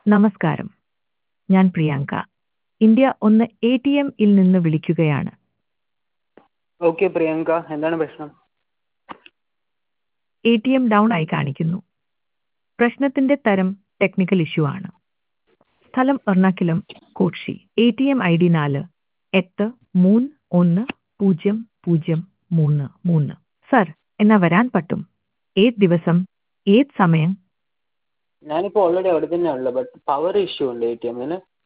നമസ്കാരം ഞാൻ പ്രിയങ്ക ഇന്ത്യ ഒന്ന് എ ടി എമ്മിൽ നിന്ന് വിളിക്കുകയാണ് ഓക്കെ പ്രിയങ്ക എന്താണ് പ്രശ്നം എ ടി എം ഡൗൺ ആയി കാണിക്കുന്നു പ്രശ്നത്തിന്റെ തരം ടെക്നിക്കൽ ഇഷ്യൂ ആണ് സ്ഥലം എറണാകുളം കോക്ഷി A T M I D നാല് എട്ട് മൂന്ന് ഒന്ന് പൂജ്യം പൂജ്യം മൂന്ന് മൂന്ന് സർ എന്നാ വരാൻ പറ്റും ഏത് ദിവസം ഏത് സമയം ഞാനിപ്പോൾ ഓൾറെഡി അവിടെ തന്നെ ഉള്ളത് ബട്ട് പവർ ഇഷ്യൂ ഉണ്ട് എ ടി എമ്മിന്